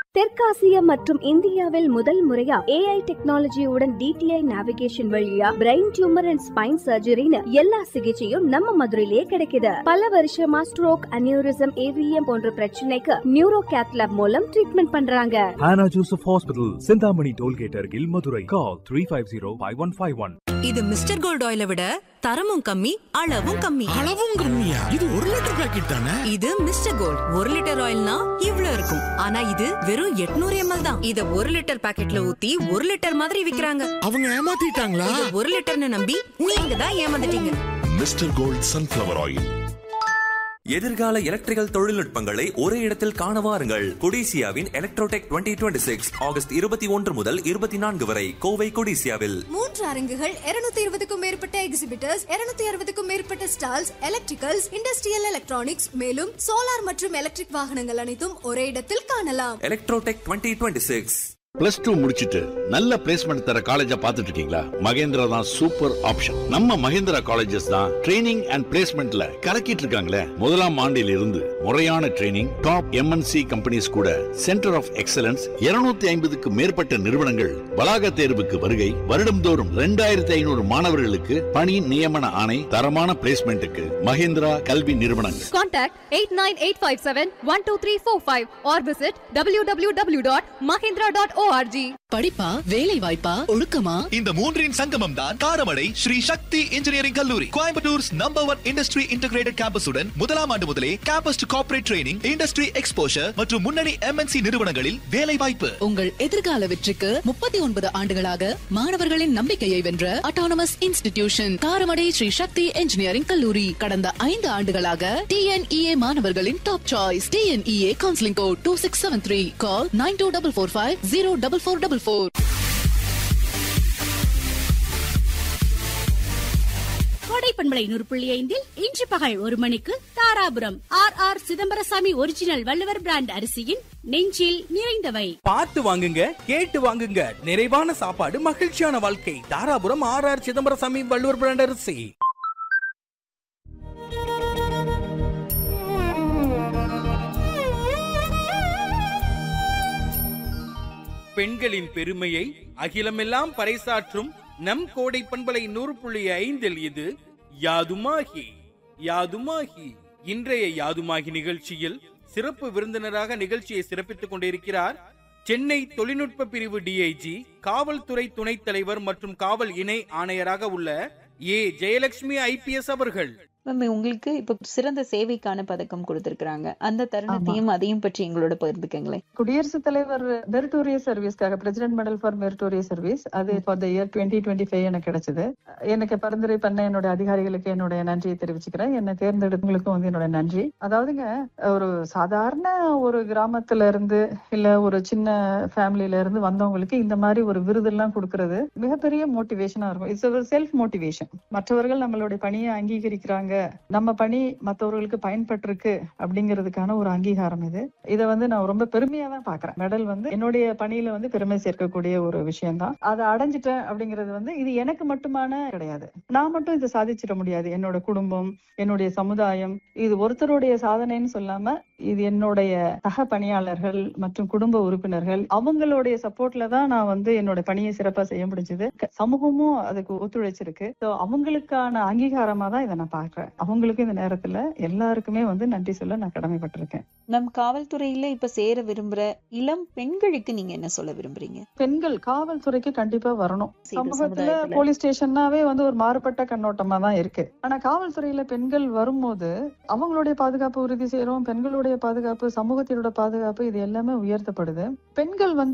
தெற்காசிய மற்றும் இந்தியாவில் முதல் முறையா ஏஐ டெக்னாலஜியுடன் டிடிஐ நேவிகேஷன் வழியா பிரெயின் டியூமர் அண்ட் ஸ்பைன் சர்ஜரின்னு எல்லா சிகிச்சையும் நம்ம மதுரையிலேயே கிடைக்குது பல வருஷமா ஸ்ட்ரோக் அனியூரிசம் ஏவிஎம் போன்ற பிரச்சனைக்கு நியூரோ கேத்லாப் மூலம் ட்ரீட்மெண்ட் பண்றாங்க Hannah Joseph Hospital, Sindhamani Tollgate Argil, Madurai. Call 350-5151. இது மிஸ்டர் கோல்ட் ஆயிலை விட தரமும் கம்மி அளவும் கம்மி அளவும் கம்மியா இது ஒரு லிட்டர் பாக்கெட் தானே இது மிஸ்டர் கோல்ட் ஒரு லிட்டர் ஆயில்னா இவ்ளோ இருக்கும் ஆனா இது வெறும் 800 எம்எல் தான் இத ஒரு லிட்டர் பாக்கெட்ல ஊத்தி ஒரு லிட்டர் மாதிரி விக்கிறாங்க அவங்க ஏமாத்திட்டாங்களா இத ஒரு லிட்டர்னு நம்பி நீங்க தான் ஏமாந்துட்டீங்க மிஸ்டர் கோல்ட் சன்ஃபிளவர் ஆயில் எதிர்கால எலக்ட்ரிக்கல் தொழில்நுட்பங்களை ஒரே இடத்தில் காண வாருங்கள் கொடிசியாவின் எலக்ட்ரோடெக் 2026 சிக்ஸ் ஆகஸ்ட் இருபத்தி ஒன்று முதல் இருபத்தி நான்கு வரை கோவை கொடிசியாவில் மூன்று அரங்குகள் 220 இருபதுக்கும் மேற்பட்ட எக்ஸிபிட்டர்ஸ் 260 அறுபதுக்கும் மேற்பட்ட ஸ்டால்ஸ் எலக்ட்ரிக்கல்ஸ் இண்டஸ்ட்ரியல் எலக்ட்ரானிக்ஸ் மேலும் சோலார் மற்றும் எலக்ட்ரிக் வாகனங்கள் அனைத்தும் ஒரே இடத்தில் காணலாம் எலக்ட்ரோடெக் 2026 சிக்ஸ் பிளஸ் டூ முடிச்சிட்டு நல்ல பிளேஸ்மெண்ட் தர காலேஜா பார்த்துட்டு இருக்கீங்களா மகேந்திரா தான் சூப்பர் ஆப்ஷன் நம்ம மகேந்திரா காலேஜஸ் தான் ட்ரைனிங் அண்ட் பிளேஸ்மெண்ட்ல கலக்கிட்டு இருக்காங்களே முதலாம் ஆண்டில் இருந்து முறையான ட்ரைனிங் டாப் எம்என்சி கம்பெனிஸ் கூட சென்டர் ஆஃப் எக்ஸலன்ஸ் 250 ஐம்பதுக்கு மேற்பட்ட நிறுவனங்கள் வளாக தேர்வுக்கு வருகை வருடம்தோறும் ரெண்டாயிரத்தி ஐநூறு மாணவர்களுக்கு பணி நியமன ஆணை தரமான பிளேஸ்மெண்ட்டுக்கு மகேந்திரா கல்வி நிறுவனங்கள் Contact 89857-12345 or visit www.mahindra.org. படிப்பா வேலை வாய்ப்பா ஒழுக்கமா இந்த மூன்றின் சங்கமம் தான் காரமடை ஸ்ரீ சக்தி இன்ஜினியரிங் கல்லூரி Coimbatore's number one industry integrated கேம்பஸுடன் முதலாம் ஆண்டு முதலே campus to corporate training industry exposure மற்றும் முன்னணி எம்என்சி நிறுவனங்களில் வேலை வாய்ப்பு உங்கள் எதிர்கால வெற்றிக்கு முப்பத்தி ஒன்பது ஆண்டுகளாக மாணவர்களின் நம்பிக்கையை வென்ற autonomous institution Karamadai Sri Sakthi engineering கல்லூரி கடந்த ஐந்து ஆண்டுகளாக டிஎன்இஏ மாணவர்களின் top choice TNEA counselling code two six seven three call nine two double four five zero double four double four Kodai பண்பலை நூறு புள்ளி ஐந்தில் இன்று பகல் ஒரு மணிக்கு Dharapuram R R Chidambarasamy original Valluvar brand அரிசியின் நெஞ்சில் நிறைந்தவை பார்த்து வாங்குங்க கேட்டு வாங்குங்க நிறைவான சாப்பாடு மகிழ்ச்சியான வாழ்க்கை Dharapuram R R Chidambarasamy Valluvar brand அரிசி பெண்களின் பெருமையை அகிலமெல்லாம் பறைசாற்றும் நம் கோடை பண்பலை நூறு புள்ளி ஐந்தில் இது யாதுமாகி யாதுமாகி இன்றைய யாதுமாகி நிகழ்ச்சியில் சிறப்பு விருந்தினராக நிகழ்ச்சியை சிறப்பித்துக் கொண்டிருக்கிறார் சென்னை தொழில்நுட்ப பிரிவு டிஐஜி காவல்துறை துணைத் தலைவர் மற்றும் காவல் இணை ஆணையராக உள்ள ஏ ஜெயலட்சுமி ஐபிஎஸ் அவர்கள் மேம் உங்களுக்கு இப்போ சிறந்த சேவைக்கான பதக்கம் கொடுத்திருக்காங்க அந்த தருணத்தையும் அதையும் பற்றி எங்களோட பகிர்ந்துக்கங்களேன் குடியரசுத் தலைவர் மெரிட்டோரியஸ் சர்வீஸ்க்காக president medal for meritorious service அது for the year twenty twenty five எனக்கு கிடைச்சது எனக்கு பரிந்துரை பண்ண என்னோட அதிகாரிகளுக்கு என்னுடைய நன்றியை தெரிவிச்சுக்கிறேன் என்னை தேர்ந்தெடுத்தவங்களுக்கும் வந்து என்னோட நன்றி அதாவதுங்க ஒரு சாதாரண ஒரு கிராமத்துல இருந்து இல்ல ஒரு சின்ன ஃபேமிலில இருந்து வந்தவங்களுக்கு இந்த மாதிரி ஒரு விருதெல்லாம் கொடுக்கறது மிகப்பெரிய மோட்டிவேஷனா இருக்கும் இட்ஸ் ஒரு செல்ஃப் மோட்டிவேஷன் மற்றவர்கள் நம்மளுடைய பணியை அங்கீகரிக்கிறாங்க நம்ம பணி மற்றவர்களுக்கு பயன்பட்டிருக்கு அப்படிங்கிறதுக்கான ஒரு அங்கீகாரம் இது இதை வந்து நான் ரொம்ப பெருமையா தான் பாக்குறேன் மெடல் வந்து என்னுடைய பணியில வந்து பெருமை சேர்க்கக்கூடிய ஒரு விஷயம் தான் அதை அடைஞ்சிட்டேன் அப்படிங்கிறது வந்து இது எனக்கு மட்டுமான கிடையாது நான் மட்டும் இதை சாதிச்சிட முடியாது என்னோட குடும்பம் என்னுடைய சமுதாயம் இது ஒருத்தருடைய சாதனைன்னு சொல்லாம இது என்னுடைய சக பணியாளர்கள் மற்றும் குடும்ப உறுப்பினர்கள் அவங்களுடைய சப்போர்ட்ல தான் நான் வந்து என்னோட பணியை சிறப்பா செய்ய முடிஞ்சது சமூகமும் அதுக்கு ஒத்துழைச்சிருக்கு ஸோ அவங்களுக்கான அங்கீகாரமா தான் இதை நான் பாக்குறேன் அவங்களுக்கும் இந்த நேரத்துல எல்லாருக்குமே வந்து நன்றி சொல்ல நான் கடமைப்பட்டிருக்கேன் நம் காவல்துறையில இப்ப சேர விரும்புற இளம் பெண்களுக்கு நீங்க என்ன சொல்ல விரும்புறீங்க பெண்கள் காவல்துறைக்கு கண்டிப்பா வரணும் இது சமூகத்துல சமுதாயத்துல. போலீஸ் ஸ்டேஷன்னாவே வந்து ஒரு மாறுபட்ட கண்ணோட்டமா தான் இருக்கு ஆனா காவல்துறையில பெண்கள் வரும்போது அவங்களுடைய பாதுகாப்பு உறுதி செய்யறோம் பெண்களுடைய பாதுகாப்பு சமூகத்தினோட பாதுகாப்பு இது எல்லாமே உயர்த்தப்படுது பெண்கள் வந்து